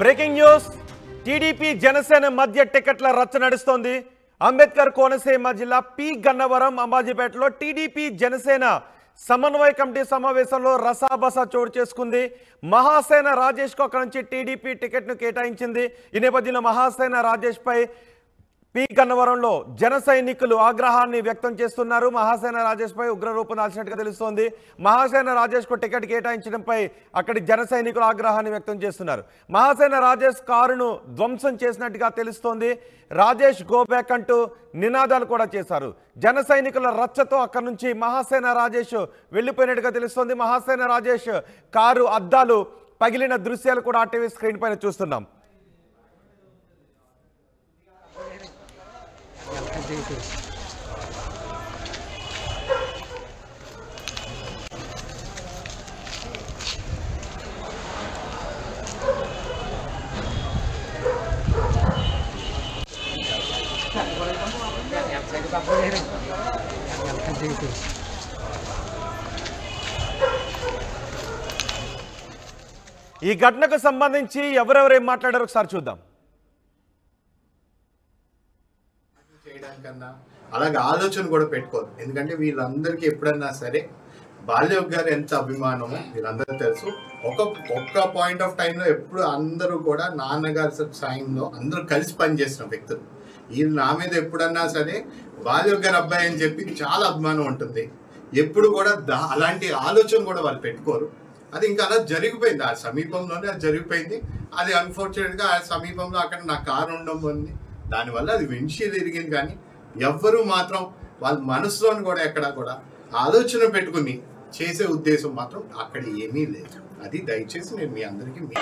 Breaking news TDP Janasena మధ్య టికెట్ల రచ్చ నడుస్తోంది అంబేద్కర్ కోనసీమ జిల్లా పి గన్నవరం అంబాజీపేటలో టీడీపీ జనసేన సమన్వయ కమిటీ సమావేశంలో రసాబస చోటు చేసుకుంది మహాసేన రాజేష్కు అక్కడ నుంచి టీడీపీ టికెట్ను కేటాయించింది ఈ నేపథ్యంలో మహాసేన రాజేష్పై పి గన్నవరంలో జన సైనికులు ఆగ్రహాన్ని వ్యక్తం చేస్తున్నారు మహాసేన రాజేష్ పై ఉగ్రరూపం దాల్చినట్టుగా తెలుస్తోంది మహాసేన రాజేష్ కు టికెట్ కేటాయించడంపై అక్కడి జన సైనికులు ఆగ్రహాన్ని వ్యక్తం చేస్తున్నారు మహాసేన రాజేష్ కారును ధ్వంసం చేసినట్టుగా తెలుస్తోంది రాజేష్ గోబ్యాక్ అంటూ నినాదాలు కూడా చేశారు జన సైనికుల రచ్చతో అక్కడి నుంచి మహాసేన రాజేష్ వెళ్ళిపోయినట్టుగా తెలుస్తోంది మహాసేన రాజేష్ కారు అద్దాలు పగిలిన దృశ్యాలు కూడా ఆ టీవీ స్క్రీన్ పైన చూస్తున్నాం ఈ ఘటనకు సంబంధించి ఎవరెవరేం మాట్లాడారో ఒకసారి చూద్దాం చేయడానికన్నా అలాగే ఆలోచన కూడా పెట్టుకోదు ఎందుకంటే వీళ్ళందరికీ ఎప్పుడన్నా సరే బాల్యవ్ గారు ఎంత అభిమానమో వీళ్ళందరూ తెలుసు ఒక ఒక్క పాయింట్ ఆఫ్ టైంలో ఎప్పుడు అందరూ కూడా నాన్నగారి సాయంలో అందరూ కలిసి పనిచేసిన వ్యక్తులు వీళ్ళు నా మీద ఎప్పుడన్నా సరే బాల్యవ్ గారి అబ్బాయి అని చెప్పి చాలా అభిమానం ఉంటుంది ఎప్పుడు కూడా దా అలాంటి ఆలోచన కూడా వాళ్ళు పెట్టుకోరు అది ఇంకా అలా జరిగిపోయింది ఆ సమీపంలోనే అది జరిగిపోయింది అది అన్ఫార్చునేట్ గా ఆ సమీపంలో అక్కడ నా కారు ఉండడం ఉంది దానివల్ల అది విండ్షీల్డ్ ఇరిగింది కానీ ఎవ్వరూ మాత్రం వాళ్ళ మనసులోని కూడా ఎక్కడ కూడా ఆలోచన పెట్టుకుని చేసే ఉద్దేశం మాత్రం అక్కడ ఏమీ లేదు అది దయచేసి నేను మీ అందరికీ మీ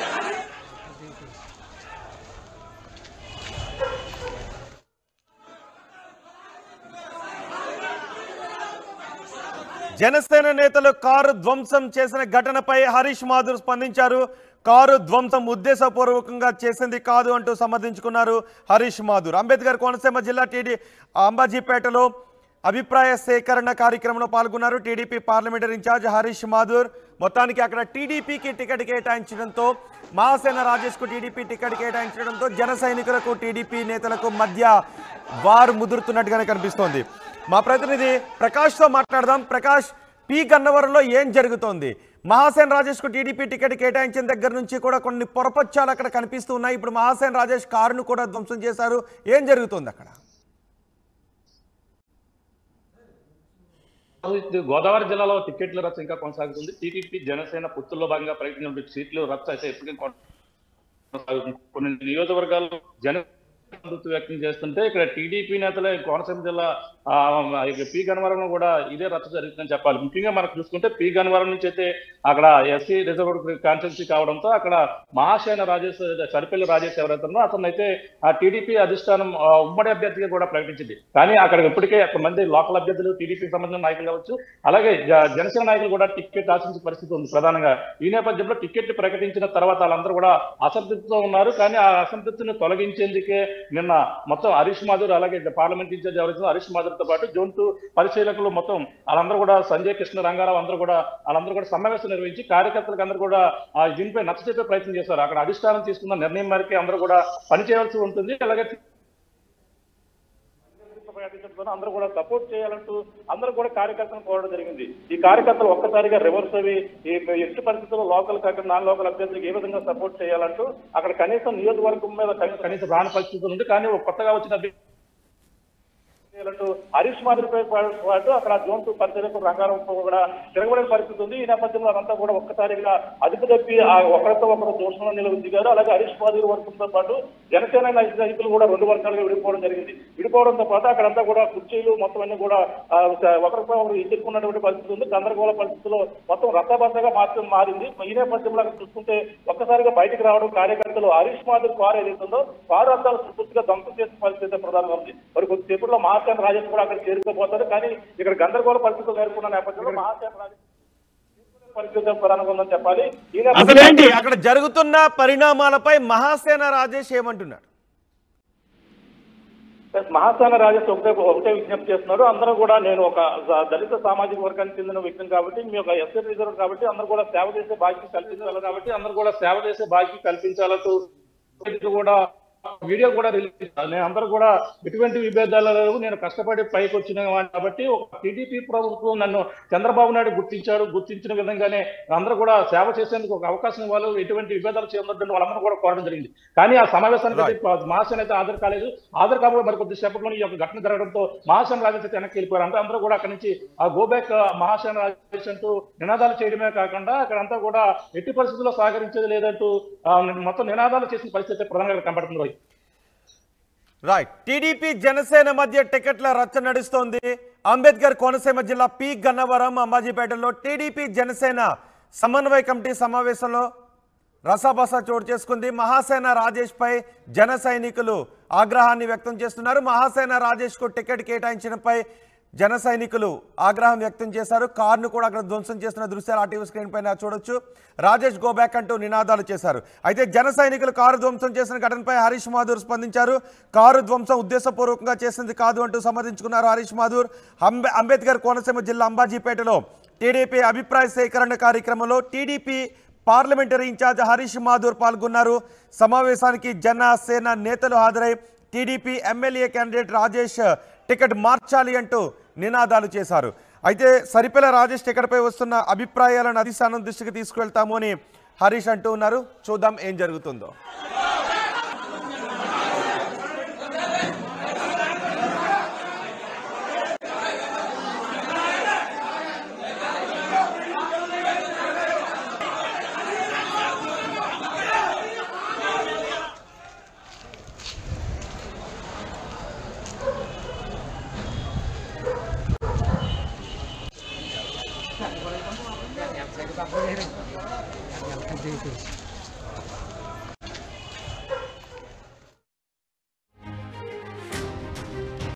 జనసేన నేతలు కారు ధ్వంసం చేసిన ఘటనపై హరీష్ మాధుర్ స్పందించారు కారు ధ్వంసం ఉద్దేశపూర్వకంగా చేసింది కాదు అంటూ సమర్థించుకున్నారు హరీష్ మాధుర్ అంబేద్కర్ కోనసీమ జిల్లా టీడీ అంబాజీపేటలో అభిప్రాయ సేకరణ కార్యక్రమంలో పాల్గొన్నారు TDP parliamentary incharge Harish Madhur మొత్తానికి అక్కడ టీడీపీకి టికెట్ కేటాయించడంతో మహాసేన రాజేష్కు టీడీపీ టికెట్ కేటాయించడంతో జన సైనికులకు టీడీపీ నేతలకు మధ్య వారు ముదురుతున్నట్టుగానే కనిపిస్తోంది మా ప్రతినిధి ప్రకాష్తో మాట్లాడదాం ప్రకాష్ పి గన్నవరంలో ఏం జరుగుతోంది మహాసేన్ రాజేష్కు టీడీపీ టికెట్ కేటాయించిన దగ్గర నుంచి కూడా కొన్ని పొరపచ్చాలు అక్కడ కనిపిస్తూ ఉన్నాయి ఇప్పుడు మహాసేన్ రాజేష్ కారును కూడా ధ్వంసం చేశారు ఏం జరుగుతోంది అక్కడ ఇది గోదావరి జిల్లాలో టికెట్ల రచ్చ ఇంకా కొనసాగుతుంది టీడీపీ జనసేన పొత్తుల్లో భాగంగా ప్రకటించిన సీట్లు రచ్చ అయితే ఇప్పటికీ కొనసాగుతుంది కొన్ని నియోజకవర్గాల్లో జన సంతృప్తి వ్యక్తం చేస్తుంటే ఇక్కడ టీడీపీ నేతలే కోనసీమ జిల్లా ఆ, ఇక పి గన్నవరంలో కూడా ఇదే రచ్చ జరుగుతుందని చెప్పాలి ముఖ్యంగా మనకు చూసుకుంటే పి గన్నవరం నుంచి అయితే అక్కడ ఎస్సీ రిజర్వ్డ్ కాన్స్టిట్యూన్సీ కావడంతో అక్కడ మహాసేన రాజేష్ సరిపల్లి రాజేష్ ఎవరైతే ఉన్నారో అతను అయితే ఆ టీడీపీ అధిష్టానం ఆ, ఉమ్మడి అభ్యర్థిగా కూడా ప్రకటించింది కానీ అక్కడ ఇప్పటికే అక్కడ మంది లోకల్ అభ్యర్థులు టీడీపీ సంబంధించిన నాయకులు కావచ్చు అలాగే జ- జనసేన నాయకులు కూడా టికెట్ ఆశించే పరిస్థితి ఉంది ప్రధానంగా ఈ నేపథ్యంలో టికెట్ ప్రకటించిన తర్వాత వాళ్ళందరూ కూడా అసంతృప్తితో ఉన్నారు కానీ ఆ అసంతృప్తిని తొలగించేందుకే నిన్న మొత్తం హరీష్ మాధుర్ అలాగే పార్లమెంట్ ఇన్ఛార్జ్ ఎవరైతే హరీష్ మాధుర్ తో పాటు జోన్ టూ పరిశీలకులు మొత్తం వాళ్ళందరూ కూడా సంజయ్ కృష్ణ రంగారావు అందరూ కూడా వాళ్ళందరూ కూడా సమావేశం నిర్వహించి కార్యకర్తలకు అందరూ కూడా ఆ దీనిపై నచ్చచెప్పే ప్రయత్నం చేశారు అక్కడ అధిష్టానం తీసుకున్న నిర్ణయం మేరకే అందరూ కూడా పనిచేయాల్సి ఉంటుంది అలాగే ప్రకటించడంతో అందరూ కూడా సపోర్ట్ చేయాలంటూ అందరూ కూడా కార్యకర్తలను కోరడం జరిగింది ఈ కార్యకర్తలు ఒక్కసారిగా రివర్స్ అవి ఈ ఎట్టి పరిస్థితుల్లో లోకల్ కాకుండా నాన్ లోకల్ అభ్యర్థులకు ఏ విధంగా సపోర్ట్ చేయాలంటూ అక్కడ కనీసం నియోజకవర్గం మీద కనీసం కనీసం రాని పరిస్థితులు ఉంది కానీ ఒక కొత్తగా వచ్చిన అభ్యర్థి చేయాలంటూ హరీష్ మాదిరిపై పాటు అక్కడ జోన్ టూ పరిశీలకులు రంగారావు కూడా తిరగబడిన పరిస్థితి ఉంది ఈ నేపథ్యంలో అదంతా కూడా ఒక్కసారిగా అదుపు తప్పి ఆ ఒకరితో ఒకరు దోషంలో నిలవ దిగారు అలాగే హరీష్ మాదిరి వర్గంతో పాటు జనసేన నాయకులు కూడా రెండు వర్గాలుగా విడిపోవడం జరిగింది విడిపోవడంతో పాటు అక్కడంతా కూడా కుర్చీలు మొత్తం అన్ని కూడా ఆ, ఒకరిపై ఒకరు ఎదుర్కొన్నటువంటి పరిస్థితి ఉంది గందరగోళ పరిస్థితుల్లో మొత్తం రసబసగా మార్చడం మారింది ఈ నేపథ్యంలో అక్కడ చూసుకుంటే ఒక్కసారిగా బయటకు రావడం కార్యకర్తలు హరీష్ మాదిరి కారు ఏదైతుందో కారు అద్దాలు పూర్తిగా ధ్వంసం చేసిన పరిస్థితి ప్రధానంగా ఉంది మరి కొద్దిసేపట్లో మహాసేన రాజేష్ కూడా అక్కడ చేరుకోబోతారు కానీ ఇక్కడ గందరగోళ పరిస్థితులు నేర్కొన్న నేపథ్యంలో మహాసేన రాజేష్ పరిస్థితి ప్రధానంగా ఉందని చెప్పాలి ఈ నేపథ్యంలో అసలేంటి అక్కడ జరుగుతున్న పరిణామాలపై మహాసేన రాజేష్ ఏమంటున్నాడు మహాస్థాన రాజేష్ ఒకటే ఒకటే విజ్ఞప్తి చేస్తున్నారు అందరూ కూడా నేను ఒక స- దళిత సామాజిక వర్గానికి చెందిన వ్యక్తిని కాబట్టి మీ యొక్క ఎస్ఏ రిజర్వ్ కాబట్టి అందరూ కూడా సేవ చేసే బాధ్యత కల్పించాలి కాబట్టి అందరూ కూడా సేవ చేసే బాధ్యత కల్పించాలంటూ ఇది కూడా వీడియో కూడా రిలీజ్ చేశారు. నేను అందరూ కూడా ఎటువంటి విభేదాలు లేవు నేను కష్టపడి పైకి వచ్చిన వాడిని కాబట్టి ఒక టీడీపీ ప్రభుత్వం నన్ను చంద్రబాబు నాయుడు గుర్తించారు గుర్తించిన విధంగానే అందరూ కూడా సేవ చేసేందుకు ఒక అవకాశం ఇవ్వాలి ఎటువంటి విభేదాలు చేయవద్దని వాళ్ళందరూ కూడా కోరడం జరిగింది కానీ ఆ సమావేశానికి అయితే మహాసేన అయితే హాజరు కాలేదు హాజరు కాబట్టి మరి కొద్ది సేపట్లో ఈ యొక్క ఘటన జరగడంతో మహాసేన రాజేష్ అయితే వెనక్కి వెళ్ళిపోయారు అంటే అందరూ కూడా అక్కడి నుంచి ఆ గోబ్యాక్ మహాసేన రాజేష్ అంటూ నినాదాలు చేయడమే కాకుండా అక్కడంతా కూడా ఎట్టి పరిస్థితుల్లో సహకరించేది లేదంటూ ఆ, మొత్తం నినాదాలు చేసిన పరిస్థితి అయితే ప్రధానంగా కనబడుతుంది రోహిత్. రైట్ టీడీపీ జనసేన మధ్య టికెట్ల రచ్చ నడుస్తోంది అంబేద్కర్ కోనసీమ జిల్లా పి గన్నవరం అంబాజీపేటలో టీడీపీ జనసేన సమన్వయ కమిటీ సమావేశంలో రసాబస చోటు చేసుకుంది మహాసేన రాజేష్ పై జన సైనికులు ఆగ్రహాన్ని వ్యక్తం చేస్తున్నారు మహాసేన రాజేష్ కు టికెట్ కేటాయించడంపై జన సైనికులు ఆగ్రహం వ్యక్తం చేశారు కారును కూడా అక్కడ ధ్వంసం చేస్తున్న దృశ్యాలు ఆ టీవీ స్క్రీన్ పైన చూడొచ్చు రాజేష్ గో బ్యాక్ అంటూ నినాదాలు చేశారు అయితే జన సైనికులు కారు ధ్వంసం చేసిన ఘటనపై హరీష్ మాధూర్ స్పందించారు కారు ధ్వంసం ఉద్దేశపూర్వకంగా చేసింది కాదు అంటూ సమర్థించుకున్నారు హరీష్ మాధూర్ అంబే అంబేద్కర్ కోనసీమ జిల్లా అంబాజీపేటలో టీడీపీ అభిప్రాయ సేకరణ కార్యక్రమంలో TDP parliamentary incharge Harish Madhur పాల్గొన్నారు సమావేశానికి జనసేన నేతలు హాజరై TDP MLA candidate Rajesh ticket మార్చాలి అంటూ నినాదాలు చేశారు అయితే సరిపెల రాజేష్ టికెట్పై వస్తున్న అభిప్రాయాలను అధిష్టానం దృష్టికి తీసుకువెళ్తాము అని హరీష్ అంటూ ఉన్నారు చూద్దాం ఏం జరుగుతుందో Saya ke